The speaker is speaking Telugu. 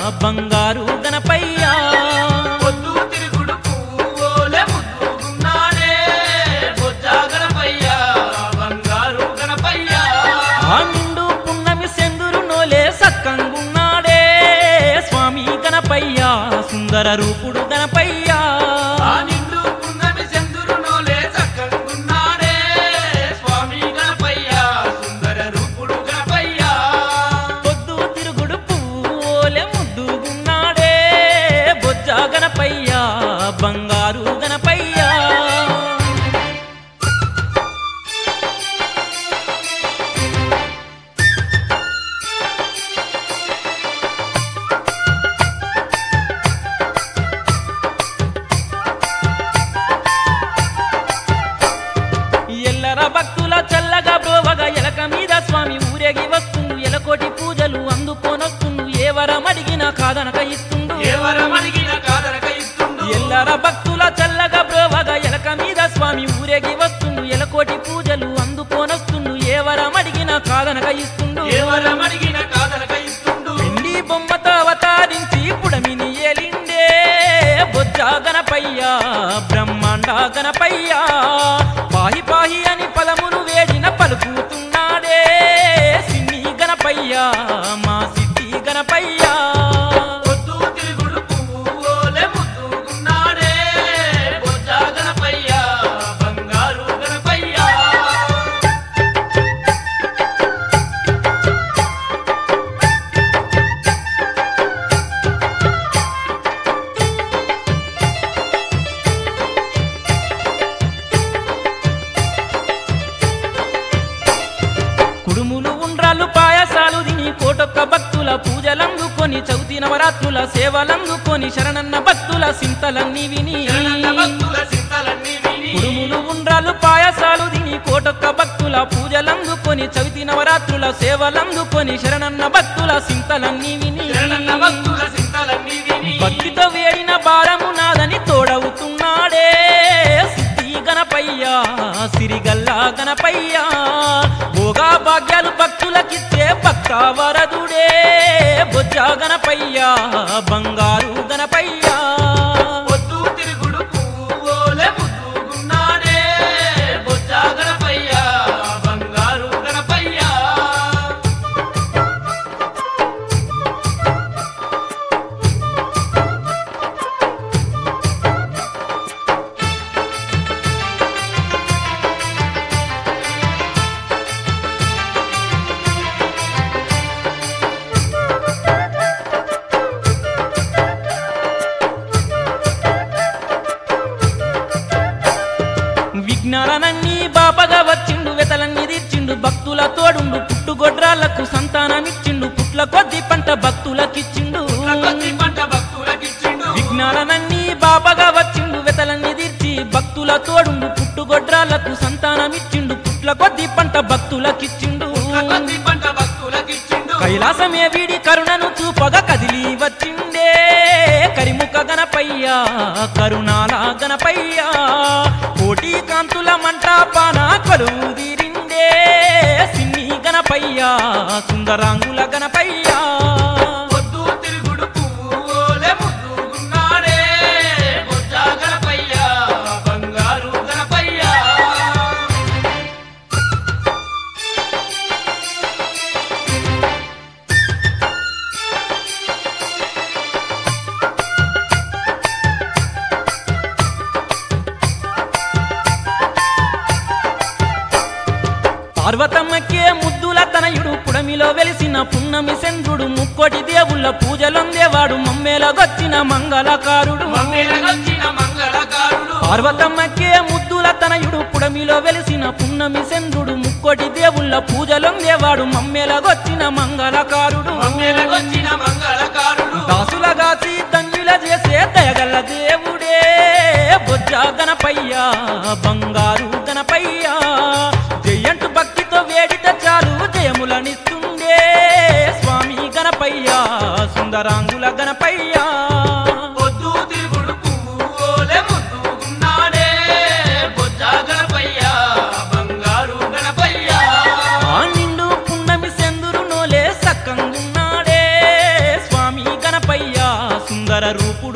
బంగారు గణపయ్యా పొద్దు తిరుగుడు పువ్వులే ముద్దుగున్నాడే బొజ్జా గణపయ్య బంగారు గణపయ్య ఆ నిండు పున్నమి సెందురు నోలే సక్కంగున్నాడే స్వామి గణపయ్యా సుందర రూపుడు గణపయ్యా ఆ నిండు పున్నమి చంద్రునోలే చక్కగున్నాడే స్వామి గణపయ్య సుందర రూపుడు గణపయ్య పొద్దు తిరుగుడు పువ్వులే ముద్దుగున్నాడే బొజ్జ గణపయ్యా బంగారు గణపయ్యా ఎల్లర భక్తుల చల్లగా బ్రోవగా ఎలక మీద స్వామి ఊరేగి వస్తుండు ఎలకోటి పూజలు అందుకోనొస్తుండు ఏ వరం అడిగినా కాదనక ఇస్తుండు ఎవరం అడిగిన కాదనక ఇస్తుండు ఎల్లర భక్తుల చల్లగా బ్రోవగా ఎలక మీద స్వామి ఊరేగి వస్తుండు ఎలకోటి పూజలు అందుకోనొస్తుండు ఏ వరం అడిగినా కాదనక ఇస్తుండు ఎవరం అడిగిన కాదనక ఇస్తుండు వెండి బొమ్మతో అవతారించి పుడమిని ఏలిండే బొజ్జ గణపయ్యా బ్రహ్మాండ గణపయ్యా పాహి పాహి అని పదమును వేడిన పలుకుతున్నాడే సిన్ని గణపయ్యా మా సిద్ధి గణపయ్యా పొద్దు తిరుగుడు పువ్వులే ముద్దుగున్నాడే బొజ్జా గణపయ్య బంగారు గణపయ్య కుడుములు ఉండ్రాలు పాయసాలు తిని కోటొక్క భక్తుల పూజలందుకొని చౌతి నవరాత్రుల సేవలందుకొని శరణన్న భక్తుల సింతలన్నీ విని శరణన్న భక్తుల చింతలన్నీ విని కుడుములు ఉండ్రాలు పాయసాలు తిని కోటొక్క భక్తుల పూజలందుకొని చవితి నవరాత్రుల సేవలందుకొని శరణన్న భక్తుల సింతలన్నీ విని శరణన్న భక్తుల చింతలన్నీ విని భక్తితో వేడిన భారము నాదని తోడవుతున్నాడే సిద్ధి గణపయ్యా సిరిగల్లా గణపయ్యా భోగా భాగ్యాలు భక్తులకిచ్చే భక్త వరదుడే బొజ్జ గణపయ్యా బంగారు గణపయ్యా పొద్దు తిరుగుడు పువ్వులే ముద్దుగున్నాడే బొజ్జా గణపయ్య బంగారు గణపయ్య విఘ్నాలనన్నీ బాపగా వచ్చిండు వెతలన్నీ తీర్చిండు భక్తుల తోడుండు పుట్టుగొడ్రాళ్లకు సంతానమిచ్చిండు పుట్ల కొద్ది పంట భక్తులకిచ్చిండు కొద్ది పంట భక్తులకిచ్చిండు విఘ్నాలనన్నీ బాపగా వచ్చిండు వెతలన్నీ తీర్చి భక్తుల తోడుండు పుట్టుగొడ్రాళ్లకు సంతానమిచ్చిండు పుట్ల కొద్ది పంట భక్తులకిచ్చిండు కొద్ది పంట భక్తులకిచ్చిండు కైలాసమే వీడి కరుణను చూపగా కదిలి వచ్చిండే కరిముఖ గణపయ్యా కరుణాల గణపయ్యా కోటి కాంతుల మంటాపాన కొలువు తీరిండే సిన్ని గణపయ్యా సుందరాంగుల గణపయ్యా పొద్దు తిరుగుడు పువ్వులే ముద్దుగున్నాడే బొజ్జా గణపయ్య బంగారు గణపయ్య పార్వతమ్మకే ముద్దుల తనయుడు పుడమిలో వెలిసిన పున్నమి చంద్రుడు ముక్కోటి దేవుళ్ళ పూజలొందేవాడు మమ్మేలగొచ్చిన మంగళకారుడు మమ్మేలగొచ్చిన మంగళకారుడు పార్వతమ్మకే ముద్దుల తనయుడు పుడమిలో వెలిసిన పున్నమి చంద్రుడు ముక్కోటి దేవుళ్ళ పూజలొందేవాడు మమ్మేలగొచ్చిన మంగళకారుడు మమ్మేలగొచ్చిన మంగళకారుడు దాసులగాసి తండ్రుల చేసే దయగల దేవుడే బొజ్జ గణపయ్యా బంగారు గణపయ్యా జయంటు భక్తితో వేడిత చాలు జయములనిస్తుండే స్వామి గణపయ్యా సుందరాంగుల గణపయ్యా పొద్దు తిరుగుడు పువ్వులే ముద్దుగున్నాడే బొజ్జా గణపయ్య బంగారు గణపయ్య ఆ నిండు పున్నమి సెందురు నోలే సక్కంగున్నాడే స్వామి గణపయ్య సుందర రూపు